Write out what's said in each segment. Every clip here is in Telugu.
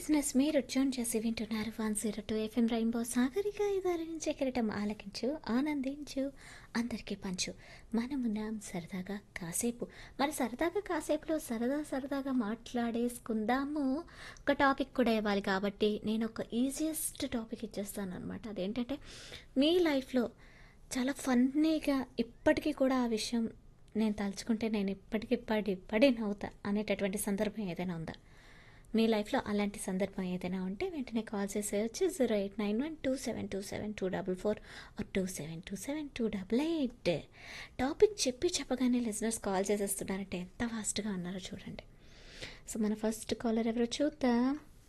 లిజినెస్ మీరు ట్యూన్ చేసి వింటున్నారు one zero two FM rainbow Sagarika ఇదారి నుంచి కిరటం ఆలకించు ఆనందించు అందరికీ పంచు మనమున్నాం సరదాగా కాసేపు మరి సరదాగా కాసేపులో సరదా సరదాగా మాట్లాడేసుకుందాము ఒక టాపిక్ కూడా ఇవ్వాలి కాబట్టి నేను ఒక ఈజియెస్ట్ టాపిక్ ఇచ్చేస్తాను అనమాట అదేంటంటే మీ లైఫ్లో చాలా ఫన్నీగా ఇప్పటికీ కూడా ఆ విషయం నేను తలుచుకుంటే నేను ఇప్పటికి పడి పడి నవ్వుతా అనేటటువంటి సందర్భం ఏదైనా ఉందా మీ లైఫ్లో అలాంటి సందర్భం ఏదైనా ఉంటే వెంటనే కాల్ చేసేయచ్చు zero eight nine one two seven two seven two double four two seven two seven two double eight topic చెప్పి చెప్పగానే లిజనర్స్ కాల్ చేసేస్తున్నారంటే ఎంత ఫాస్ట్గా ఉన్నారో చూడండి సో మన ఫస్ట్ కాలర్ ఎవరో చూద్దాం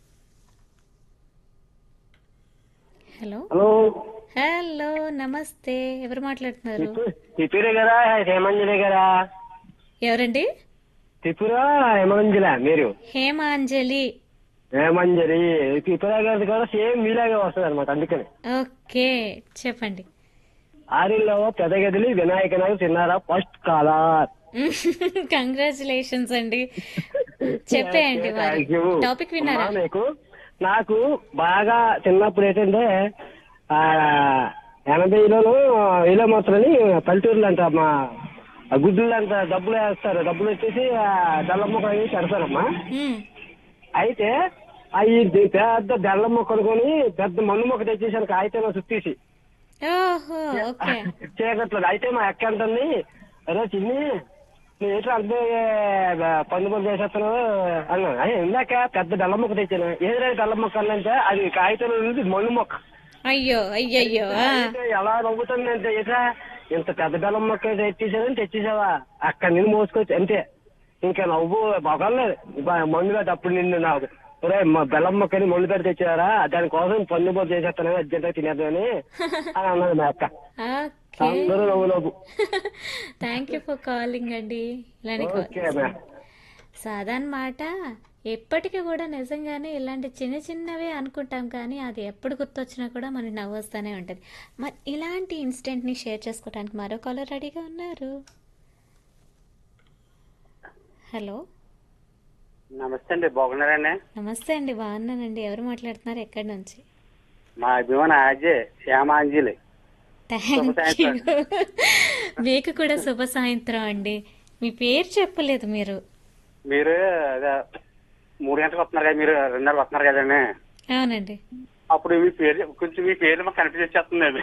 హలో హలో హలో నమస్తే ఎవరు మాట్లాడుతున్నారు త్రిపుర కదా హేమంజలి కదా ఎవరండి త్రిపుర హేమంజల మీరు హేమాంజలి హేమంజలి త్రిపుర గారి కూడా సేమ్ మీలాగే వస్తుంది అనమాట అందుకని ఓకే చెప్పండి ఆరిలో పెద్ద గదిలి వినాయక నగర్ తిన్నారా ఫస్ట్ కాలర్ కంగ్రాచులేషన్స్ అండి చెప్పేయండి మరి టాపిక్ విన్నారా మీకు నాకు బాగా చిన్నప్పుడు ఏంటంటే ఆ ఎనభైలోను వేలో మాత్రని పల్లెటూరులో అంట మా ఆ గుడ్లు అంత డబ్బులు వేస్తారు డబ్బులు వచ్చేసి దళ్ళ మొక్క అనేది పెడతారమ్మా మ్మ్. అయితే అవి పెద్ద బెల్లం మొక్క కొనుక్కొని పెద్ద మన్ను మొక్క తెచ్చేసాను కాగితం చుట్టేసి ఓహో ఓకే చీకట్లో అయితే మా అక్క అంటుంది అరే చిన్ని నువ్వు ఎట్లా అంటే పండుగలు చేసేస్తున్నావు అన్నా అయ్యా ఇందాక పెద్ద బెల్లం మొక్క తెచ్చాను ఏదైనా బెల్లం మొక్క అన్నంటే అది కాగితం ఉంది మన్ను మొక్క అయ్యో అయ్యయ్యో ఆ. అయితే ఎలా నవ్వుతుందంటే ఏట్రా ఇంత పెద్ద బెల్లం మొక్క తెచ్చేసావని తెచ్చేసావా అక్కడ నేను మోసుకొచ్చి అంతే ఇంకా నవ్వు మొగలేదు మందు పెట్టి అప్పుడు నిన్ను నాకు ఒరే మా బెల్లం మొక్కని మందు పెట్టి తెచ్చారా దానికోసం పన్ను పోతే చేసేస్తాను అర్జెంట్ తినేద్దామని అని అన్నది మా అక్క ఓకే అందరూ నవ్వు నవ్వు థ్యాంక్ యూ ఫర్ కాలింగ్ అండి ఇలానే కాల్ ఓకే మ్యా సో అదనమాట ఎప్పటికీ కూడా నిజంగానే ఇలాంటి చిన్న చిన్నవే అనుకుంటాం కానీ అది ఎప్పుడు గుర్తొచ్చినా కూడా మనకి నవ్వు వస్తూనే ఉంటుంది మరి ఇలాంటి ఇన్సిడెంట్ని షేర్ చేసుకోవడానికి మరో కాలర్ రెడీగా ఉన్నారు హలో నమస్తే అండి బాగున్నారండి నమస్తే అండి బాగున్నానండి ఎవరు మాట్లాడుతున్నారు ఎక్కడి నుంచి మా అభిమాన అజయ్ శ్యామాంజలి థ్యాంక్ యూ మీకు కూడా శుభ సాయంత్రం అండి మీ పేరు చెప్పలేదు మీరు మీరు అదే మూడు గంటలకు వస్తున్నారు కదా మీరు రెండున్నరకు వస్తున్నారు కదండి అవునండి అప్పుడు మీ పేరు కొంచెం మీ పేరు మాకు కన్ఫ్యూజ్ వచ్చేస్తుందండి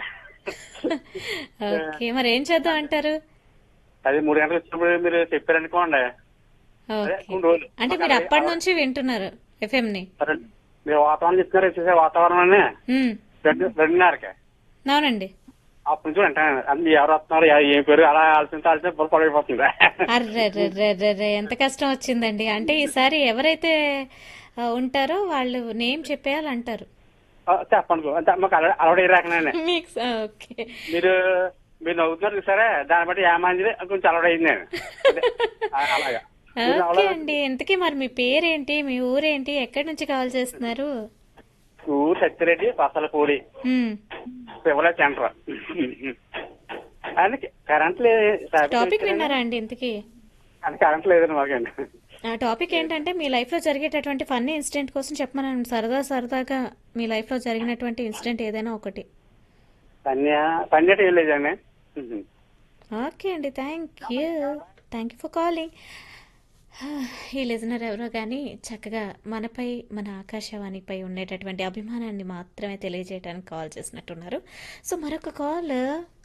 ఓకే మరి ఏం చేద్దాం అంటారు అది మూడు గంటలకు వచ్చినప్పుడు మీరు చెప్పారనుకోండి అదే ఓకే కొన్ని రోజులు అంటే మీరు అప్పటి నుంచి వింటున్నారు ఎఫ్ఎం ని సరే, మీరు వాతావరణం చెప్తున్నారు వచ్చేసే వాతావరణాన్ని ఉమ్, రెండు రెండున్నరకే అవునండి అప్పటి నుంచి అంటాను అది ఎవరు వస్తున్నారు ఏ- ఏం పేరు అలా ఆలోచించి ఆలోచించి బుర్ర పడిపోతుంది అర్రే ఎంత కష్టం వచ్చిందండి అంటే ఈసారి ఎవరైతే ఆ, ఉంటారో వాళ్ళు నేమ్ చెప్పేయాలంటారు ఆ, చెప్పండి అంటే మాకు అలవాటు అలవాటు రాకనండి మీకు స- ఓకే మీరు మీరు నవ్వుతున్నారు సరే దాన్ని బట్టి ఏమాంజలి కొంచెం అలవాటు అయింది నేను అదే, ఆ- అలాగా మీరు ఓకే అలవాటు- అండి ఇంతకీ మరి మీ పేరేంటి మీ ఊరేంటి ఎక్కడి నుంచి కాల్ చేస్తున్నారు ఊరు సత్యరెడ్డి పసలపూడి ఉమ్, శివల సెంటర్ అందుకే కరెంట్ లేదు టాపిక్ విన్నారా అండి ఇంతకీ అది కరెంట్ లేదండి మాకండి ఆ టాపిక్ ఏంటంటే మీ లైఫ్లో జరిగేటటువంటి ఫన్నీ ఇన్సిడెంట్ కోసం చెప్పమన్నాను సరదా సరదాగా మీ లైఫ్లో జరిగినటువంటి ఇన్సిడెంట్ ఏదైనా ఒకటి పన్య పన్నెట్ ఏం లేదండి ఓకే అండి thank you thank you for calling ఈ లిజనర్ ఎవరో కానీ చక్కగా మనపై మన ఆకాశవాణిపై ఉండేటటువంటి అభిమానాన్ని మాత్రమే తెలియజేయడానికి కాల్ చేసినట్టున్నారు సో మరొక call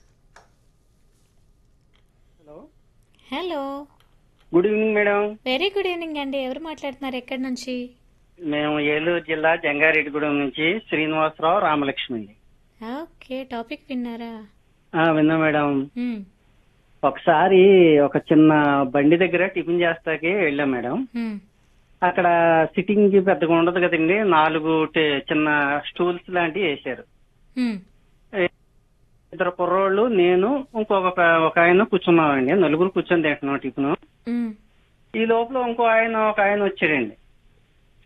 hello good evening madam very good evening అండి ఎవరు మాట్లాడుతున్నారు ఎక్కడి నుంచి మేము ఏలూరు జిల్లా జంగారెడ్డిగూడెం నుంచి శ్రీనివాసరావు రామలక్ష్మి అండి ఓకే టాపిక్ విన్నారా ఆ, విన్నా మేడం మ్మ్. ఒకసారి ఒక చిన్న బండి దగ్గర టిఫిన్ చేస్తాకి వెళ్ళాం మేడం మ్మ్. అక్కడ సిట్టింగ్ కి పెద్దగా ఉండదు కదండి నాలుగు టే- చిన్న స్టూల్స్ లాంటివి వేశారు మ్మ్. ఇద్దరు కుర్రోళ్ళు నేను ఇంకొక ప- ఒక ఆయన కూర్చున్నామండి నలుగురు కూర్చొని తింటున్నాం టిఫిన్ మ్మ్. ఈ లోపల ఇంకో ఆయన ఒక ఆయన వచ్చాడండి